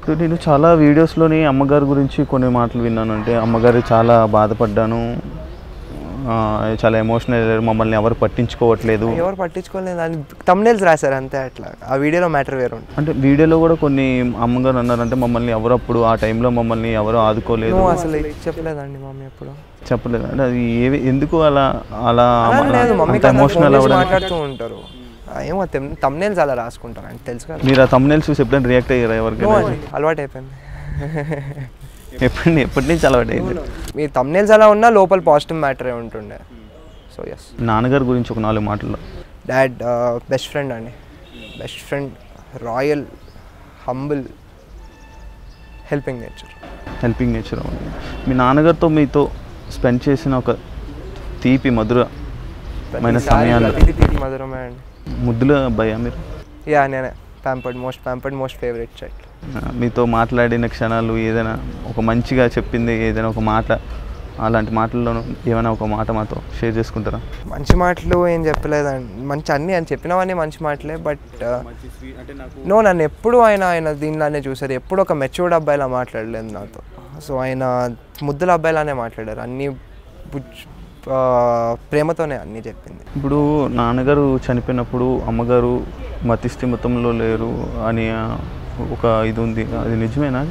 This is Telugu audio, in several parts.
ఇప్పుడు నేను చాలా వీడియోస్లోని అమ్మగారి గురించి కొన్ని మాటలు విన్నాను అంటే అమ్మగారు చాలా బాధపడ్డాను ఆ, చాలా ఎమోషనల్ మమ్మల్ని ఎవరు పట్టించుకోవట్లేదు ఎవరు పట్టించుకోలేదు అని తమ్నేల్స్ రాశారు అంతే అట్లా ఆ వీడియోలో మ్యాటర్ వేరు ఉంటుంది అంటే వీడియోలో కూడా కొన్ని అమ్మగారు అన్నారంటే మమ్మల్ని ఎవరు అప్పుడు ఆ టైంలో మమ్మల్ని ఎవరు ఆదుకోలేదు నువ్వు అసలు చెప్పలేదండి మమ్మీ ఎప్పుడు చెప్పలేదు అంటే అది ఏవి ఎందుకు అలా అలా అలా లేదు మమ్మీ అంత ఎమోషనల్ అవ్వడానికి మాట్లాడుతూ ఉంటారు ఆ, ఏమో తమ్నేల్స్ అలా రాసుకుంటారు అంటే తెలుసు కదా మీరు ఆ తమ్నేల్స్ చూసి ఎప్పుడైనా రియాక్ట్ అయ్యారా నో ఎవరికైనా అండి అలవాటు అయిపోయింది ఎప్పటి ఎప్పటి నుంచి అలవాటు అయింది మీ తమ్నేల్స్ అలా ఉన్నా లోపల పాజిటివ్ మ్యాటరే ఉంటుండే సో ఎస్ నాన్నగారి గురించి ఒక నాలుగు మాటలు డాడ్ బెస్ట్ ఫ్రెండ్ అండి best friend royal humble helping nature helping nature మీ నాన్నగారితో మీతో స్పెండ్ చేసిన ఒక తీపి మధుర మైన సమయాలు ప్రతిదీ తీపి మధురమే అండి ముద్దుల అబ్బాయా మీరు యా నేనే pampered most pampered most favourite child ఆ, మీతో మాట్లాడిన క్షణాలు ఏదైనా ఒక మంచిగా చెప్పింది ఏదైనా ఒక మాట అలాంటి మాటల్లోనూ ఏమైనా ఒక మాట మాతో షేర్ చేసుకుంటారా మంచి మాటలు ఏం చెప్పలేదండి మంచి అన్నీ అని చెప్పినవన్నీ మంచి మాటలే బట్ నో నన్ను ఎప్పుడు ఆయన ఆయన దీనిలానే చూసారు ఎప్పుడు ఒక మెచ్యూర్డ్ అబ్బాయిలా మాట్లాడలేదు నాతో సో ఆయన ముద్దుల అబ్బాయిలానే మాట్లాడారు అన్నీ బుజ్- ఆ, ప్రేమతోనే అన్నీ చెప్పింది ఇప్పుడు నాన్నగారు చనిపోయినప్పుడు అమ్మగారు మతిస్థిమితంలో లేరు అని ఆ, ఒక ఇది ఉంది అది నిజమేనా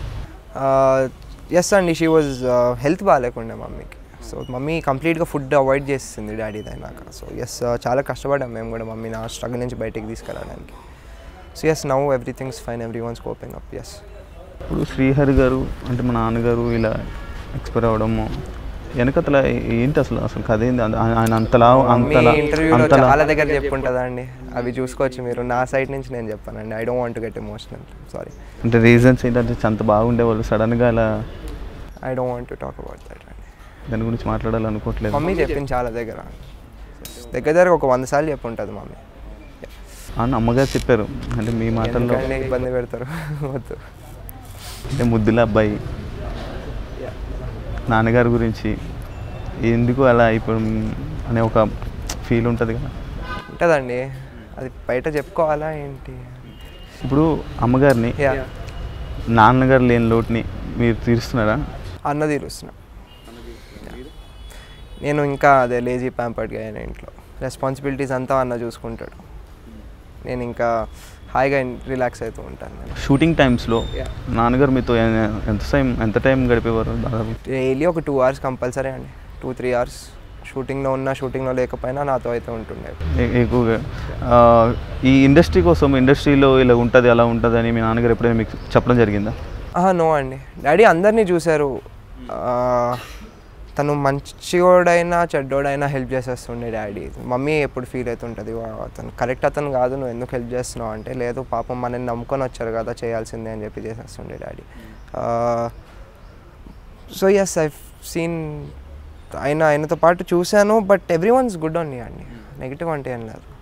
ఎస్ అండి షీ వాజ్ హెల్త్ బాగాలేకుండే మమ్మీకి సో మమ్మీ కంప్లీట్గా ఫుడ్ అవాయిడ్ చేసింది డాడీ అయినాక సో ఎస్ చాలా కష్టపడ్డాం మేము కూడా మమ్మీ నా స్ట్రగుల్ నుంచి బయటికి తీసుకురావడానికి so yes now everything's fine everyone's coping up yes ఇప్పుడు శ్రీహరి గారు అంటే మా నాన్నగారు ఇలా ఎక్స్పైర్ అవ్వడము వెనకతల ఏంటి అసలు అసలు కథ ఏంది అంత- ఆయన ఆయన అంతలా మమ్మీ అంతలా ఇంటర్వ్యూలో అంతలా చాలా దగ్గర చెప్పుంటుందా అండి అవి చూసుకోవచ్చు మీరు నా సైడ్ నుంచి నేను చెప్పానండి I don't want get emotional sorry అంటే రీజన్స్ ఏంటంటే అంత బాగుండేవాళ్ళు సడన్గా అలా I don't want to talk about that అండి దాని గురించి మాట్లాడాలనుకోవట్లేదు మమ్మీ చెప్పింది చాలా దగ్గర దగ్గర దగ్గర ఒక వంద సార్లు చెప్పుంటుంది మమ్మీ అని అమ్మగారు చెప్పారు అంటే మీ మాటల్లో ఎందుకంటే ఇబ్బంది పెడతారు వద్దు అంటే ముద్దుల అబ్బాయి నాన్నగారి గురించి ఎందుకు అలా ఇప్పుడు అనే ఒక ఫీల్ ఉంటుంది కదా ఉంటుందండి అది బయట చెప్పుకోవాలా ఏంటి ఇప్పుడు అమ్మగారిని యా నాన్నగారు లేని లోటుని మీరు తీరుస్తున్నారా అన్న తీరుస్తున్నా నేను ఇంకా అదే లేజీ ప్యాంపర్డ్గా అయిన ఇంట్లో రెస్పాన్సిబిలిటీస్ అంతా అన్న చూసుకుంటాడు నేను ఇంకా హాయిగా రిలాక్స్ అవుతూ ఉంటాను నేను షూటింగ్ టైమ్స్లో Yeah. నాన్నగారు మీతో ఎ- ఎంత టైం ఎంత టైం గడిపేవారు దాదాపు డైలీ ఒక టూ అవర్స్ కంపల్సరీ అండి టూ త్రీ అవర్స్ షూటింగ్లో ఉన్నా షూటింగ్లో లేకపోయినా నాతో అయితే ఉంటుండే ఎ- ఎక్కువగా ఆ, ఈ ఇండస్ట్రీ కోసం ఇండస్ట్రీలో ఇలా ఉంటుంది అలా ఉంటుంది అని మీ నాన్నగారు ఎప్పుడైనా మీకు చెప్పడం జరిగిందా ఆహా నో అండి డాడీ అందరినీ చూశారు ఆ, తను మంచివాడైనా చెడ్డోడైనా హెల్ప్ చేసేస్తుండే డాడీ మమ్మీ ఎప్పుడు ఫీల్ అవుతుంటుంది "వా, అతను కరెక్ట్ అతను కాదు నువ్వు ఎందుకు హెల్ప్ చేస్తున్నావు అంటే లేదు పాపం మనల్ని నమ్ముకొని వచ్చారు కదా చేయాల్సిందే అని చెప్పి చేసేస్తుండే daddy so yes I seen ఆయన ఆయనతో పాటు చూశాను but everyone's good only అండి నెగిటివ్ అంటే ఏం లేదు